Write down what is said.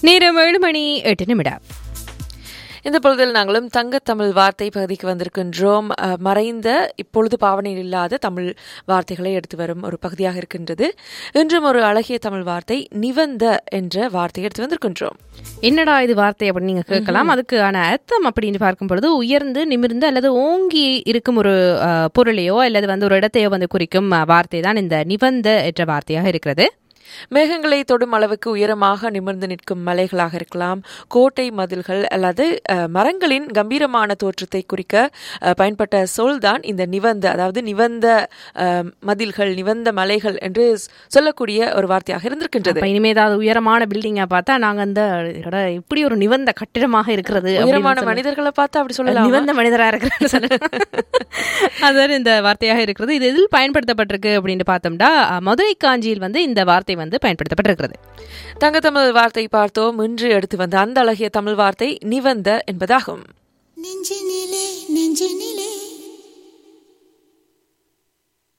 நேரம் ஏழு மணி எட்டு நிமிடம் இந்த பொழுதில் நாங்களும் தங்கத்தமிழ் வார்த்தை பகுதிக்கு வந்திருக்கின்றோம் அஹ், மறைந்த இப்பொழுது பாவனையில் இல்லாத தமிழ் வார்த்தைகளை எடுத்து வரும் ஒரு பகுதியாக இருக்கின்றது இன்றும் ஒரு அழகிய தமிழ் வார்த்தை நிவந்த என்ற வார்த்தையை எடுத்து வந்திருக்கின்றோம் என்னடா இது வார்த்தை அப்படின்னு நீங்க கேட்கலாம் அதுக்கான அர்த்தம் அப்படின்னு பார்க்கும் பொழுது உயர்ந்து நிமிர்ந்து அல்லது ஓங்கி இருக்கும் ஒரு அஹ், பொருளையோ அல்லது வந்து ஒரு இடத்தையோ வந்து குறிக்கும் அஹ், வார்த்தை தான் இந்த நிபந்த என்ற வார்த்தையாக இருக்கிறது மேகங்களை தொடும் அளவுக்கு உயரமாக நிமிர்ந்து நிற்கும் மலைகளாக இருக்கலாம் கோட்டை மதில்கள் அல்லது அஹ், மரங்களின் கம்பீரமான தோற்றத்தை குறிக்க அஹ், பயன்பட்ட சொல்தான் இந்த நிவந்த அதாவது நிவந்த அஹ், மதில்கள் நிவந்த மலைகள் என்று ஸ்- சொல்லக்கூடிய ஒரு வார்த்தையாக இருந்திருக்கின்றது அப்ப இனிமே ஏதாவது உயரமான பில்டிங்கா பார்த்தா நாங்க அந்த "எடா, இப்படி ஒரு நிவந்த கட்டிடமாக இருக்கிறது அப்படின்னு உயரமான சொல்லி- மனிதர்களை பார்த்து அப்படி சொல்லலாம் நிவந்த மனிதரா இருக்கிறது அதான் இந்த வார்த்தையாக இருக்கிறது இது எதில் பயன்படுத்தப்பட்டிருக்கு அப்படின்னு பார்த்தோம்னா அஹ், மதுரை காஞ்சியில் வந்து இந்த வார்த்தை வந்து பயன்படுத்தப்பட்டிருக்கிறது தங்கத்தமிழ் வார்த்தை பார்த்தோம் இன்று எடுத்து வந்த அந்த அழகிய தமிழ் வார்த்தை நிவந்த என்பதாகும் நெஞ்சினிலே நெஞ்சினிலே